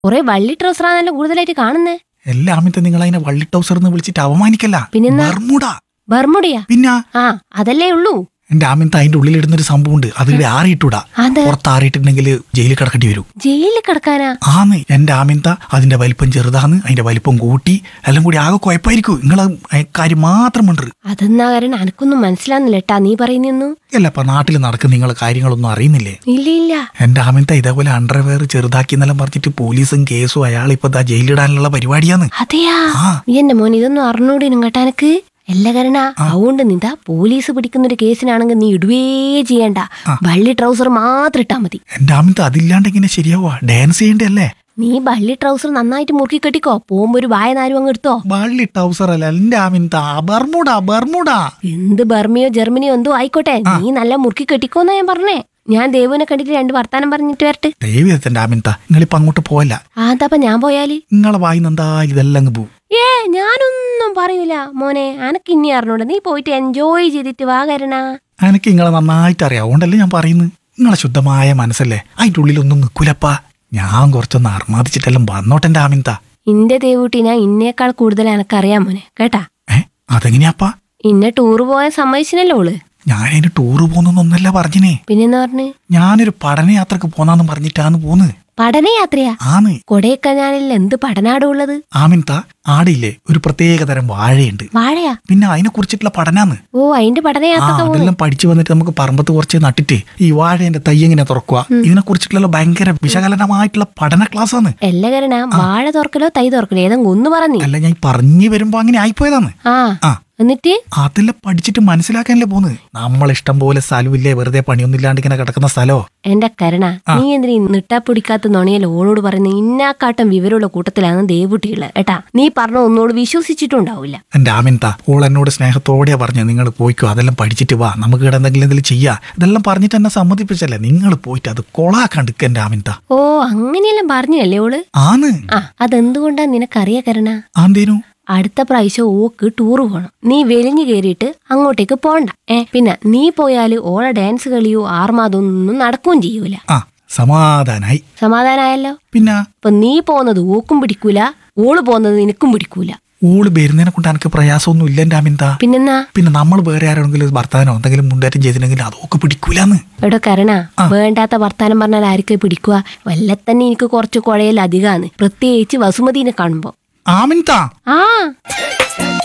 കുറെ വള്ളി ട്രൗസറാണല്ലോ കൂടുതലായിട്ട് കാണുന്നേ എല്ലാ അമിത നിങ്ങൾ അതിനെ വള്ളി ടൗസർ എന്ന് വിളിച്ചിട്ട് അവമാനിക്കല്ല പിന്നെന്നാ? ബർമുട ബർമുടിയാ പിന്നെ ആ അതല്ലേ ഉള്ളൂ എന്റെ ആമിനത്ത് അതിന്റെ ഉള്ളിലിടുന്ന ഒരു സംഭവം ഉണ്ട് അത് ഇവിടെ ആറിയിട്ടൂടാ അത് പുറത്ത് ആറിയിട്ടുണ്ടെങ്കിൽ ജയിലിൽ കിടക്കേണ്ടി വരും ജയിലിൽ കിടക്കാനാ ആന്ന് എന്റെ ആമിൻത അതിന്റെ വലിപ്പം ചെറുതാന്ന് അതിന്റെ വലിപ്പം കൂട്ടി എല്ലാം കൂടി ആകെ കുഴപ്പമായിരിക്കും നിങ്ങൾ കാര്യം മാത്രം ഉണ്ട് അതെന്നാ കാരണം എനക്കൊന്നും മനസ്സിലാകുന്നില്ല ഏട്ടാ നീ പറയുന്നൊന്നും അല്ലപ്പ നാട്ടിൽ നടക്കുന്ന നിങ്ങൾ കാര്യങ്ങളൊന്നും അറിയുന്നില്ലേ ഇല്ല ഇല്ല എന്റെ ആമിൻത ഇതേപോലെ അണ്ടർവെയർ ചെറുതാക്കി എന്നെല്ലാം പറഞ്ഞിട്ട് പോലീസും കേസും അയാൾ ഇപ്പൊ ദാ ജയിലിടാനുള്ള പരിപാടിയാന്ന് അതെയാ ആ. നീ എന്റെ മോൻ ഇതൊന്നും അറിഞ്ഞൂടിനും കേട്ടാ എനക്ക് അല്ല കരണ അതുകൊണ്ട് നിന്താ പോലീസ് പിടിക്കുന്ന ഒരു കേസിനാണെങ്കിൽ നീ ഇടുവേ ചെയ്യണ്ട വള്ളി ട്രൗസർ മാത്രം ഇട്ടാ മതി എന്റെ ആമിൻത അതില്ലാണ്ട് എങ്ങനെ ശരിയാവുക ഡാൻസ് ചെയ്യണ്ടല്ലേ നീ വള്ളി ട്രൗസർ നന്നായിട്ട് മുറുക്കി കെട്ടിക്കോ പോകുമ്പോ ഒരു വായ നാരും അങ്ങ് എടുത്തോ വള്ളി ടൗസർ അല്ല എന്റെ ആമിൻത ബർമുട ബർമുട എന്ത് ബർമിയോ ജർമ്മനിയോ എന്തോ ആയിക്കോട്ടെ നീ നല്ല മുറുക്കി കെട്ടിക്കോന്നാ ഞാൻ പറഞ്ഞേ ഞാൻ ദേവുവിനെ കണ്ടിട്ട് രണ്ട് വർത്താനം പറഞ്ഞിട്ട് വരട്ടെ ദൈവത്തിന്റെ ആമിൻത നിങ്ങളിപ്പോ അങ്ങോട്ട് പോവല്ല ആതാപ്പ ഞാൻ പോയാല് നിങ്ങളെ വായിന്ന് എന്തായാലും ഇതെല്ലാം അങ്ങ് പോവും ഏ ഞാനൊന്നും പറയൂല മോനെ അനക്ക് ഇനി അറിഞ്ഞൂടെ നീ പോയിട്ട് എൻജോയ് ചെയ്തിട്ട് വാ കരണ എനിക്ക് നിങ്ങളെ നന്നായിട്ട് അറിയാം അതുകൊണ്ടല്ലേ ഞാൻ പറയുന്നത് നിങ്ങളെ ശുദ്ധമായ മനസ്സല്ലേ അതിൻ്റെ ഉള്ളിലൊന്നും നിൽക്കൂലപ്പാ ഞാൻ കുറച്ചൊന്ന് അർമാദിച്ചിട്ടെല്ലാം വന്നോട്ടെ എൻ്റെ ആമിൻത ഇന്റെ ദേവൂട്ടി ഞാൻ ഇന്നേക്കാൾ കൂടുതൽ എനക്കറിയാം മോനെ കേട്ടാ ഏ അതെങ്ങനെയാപ്പാ ഇന്നെ ടൂറ് പോയാൻ സമ്മതിച്ചിനല്ലോ ഓള് ഞാൻ അതിന് ടൂറ് പോകുന്നൊന്നല്ല പറഞ്ഞിനെ പിന്നെന്താ പറഞ്ഞ് ഞാനൊരു പഠനയാത്രക്ക് പോന്നാന്ന് പറഞ്ഞിട്ടാന്ന് പോന്ന് പഠനയാത്രയാ ആന്ന് കൊടൈക്കനാലിൽ എന്ത് പഠനാട ഉള്ളത് ആമിൻത ആടില്ലേ ഒരു പ്രത്യേക തരം വാഴയുണ്ട് വാഴയാ പിന്നെ അതിനെ കുറിച്ചിട്ടുള്ള പഠനാന്ന് ഓ അതിന്റെ ആ പഠനയാത്രക്ക് പോകുന്നു അതെല്ലാം പഠിച്ചു വന്നിട്ട് നമുക്ക് പറമ്പത്ത് കുറച്ച് നട്ടിട്ട് ഈ വാഴേന്റെ തൈ എങ്ങനെ തുറക്കുക ഇതിനെ കുറിച്ചിട്ടുള്ള ഭയങ്കര വിശകലനമായിട്ടുള്ള പഠന ക്ലാസ് ആണ് എല്ലാ കരണ വാഴ തുറക്കലോ തൈ തുറക്കലോ ഏതെങ്കിലും ഒന്ന് പറഞ്ഞു അല്ല ഞാൻ പറഞ്ഞു വരുമ്പോ അങ്ങനെ ആയിപ്പോയതാണ് ആ ആ എന്നിട്ട് അതെല്ലാം പഠിച്ചിട്ട് മനസ്സിലാക്കാനല്ലേ പോന്ന് നമ്മൾ ഇഷ്ടം പോലെ സ്ഥലമില്ലേ വെറുതെ പണിയൊന്നും ഇല്ലാണ്ട് ഇങ്ങനെ കിടക്കുന്ന സ്ഥലോ എന്റെ കരണ നീ എന്തിനീ നിട്ടാ പിടിക്കാത്ത നുണയല്ല ഓളോട് പറയുന്ന ഇന്നാക്കാട്ടം വിവരമുള്ള കൂട്ടത്തിലാണ് ദേവുട്ടിയുള്ളത് ഏട്ടാ നീ പറഞ്ഞ ഒന്നോട് വിശ്വസിച്ചിട്ടുണ്ടാവില്ല എന്റെ ആമിൻത ഓൾ എന്നോട് സ്നേഹത്തോടെയാ പറഞ്ഞു നിങ്ങൾ പോയിക്കോ അതെല്ലാം പഠിച്ചിട്ട് വാ നമുക്ക് ഇവിടെ എന്തെങ്കിലും എന്തെങ്കിലും ചെയ്യാ ഇതെല്ലാം പറഞ്ഞിട്ട് എന്നെ സമ്മതിപ്പിച്ചല്ലേ നിങ്ങൾ പോയിട്ട് അത് കൊളാക്കണ്ടിക്ക് എന്റെ ആമിൻത ഓ അങ്ങനെയെല്ലാം പറഞ്ഞല്ലേ ഓള് ആന്ന് ആ അതെന്തുകൊണ്ടാ നിനക്കറിയ കരണ ആന്തേനു അടുത്ത പ്രാവശ്യം ഓക്ക് ടൂറ് പോണം നീ വെലിഞ്ഞു കയറിയിട്ട് അങ്ങോട്ടേക്ക് പോണ്ട ഏ പിന്നെ നീ പോയാല് ഓളെ ഡാൻസ് കളിയോ ആർമാതൊന്നും നടക്കുകയും ചെയ്യൂല ആ സമാധാനായി സമാധാനായല്ലോ പിന്നെ ഇപ്പൊ നീ പോകുന്നത് ഓക്കും പിടിക്കൂല ഓള് പോകുന്നത് നിനക്കും പിടിക്കൂല ഓള് വരുന്നതിനെ കൊണ്ട് എനിക്ക് പ്രയാസമൊന്നും ഇല്ല എന്റെ ആമിൻത പിന്നെന്നാ പിന്നെ നമ്മൾ വേറെ ആരെങ്കിലും ഭർത്താനോ എന്തെങ്കിലും മുണ്ടേറ്റം ചെയ്തിട്ടുണ്ടെങ്കിൽ അതൊക്കെ പിടിക്കൂലെന്ന് എടോ കരണ വേണ്ടാത്ത വർത്താനം പറഞ്ഞാൽ ആർക്കും പിടിക്കുക വല്ല തന്നെ എനിക്ക് കുറച്ച് കുഴയിൽ അധികമാണ് പ്രത്യേകിച്ച് വസുമതിനെ കാണുമ്പോ ആമിൻത ആ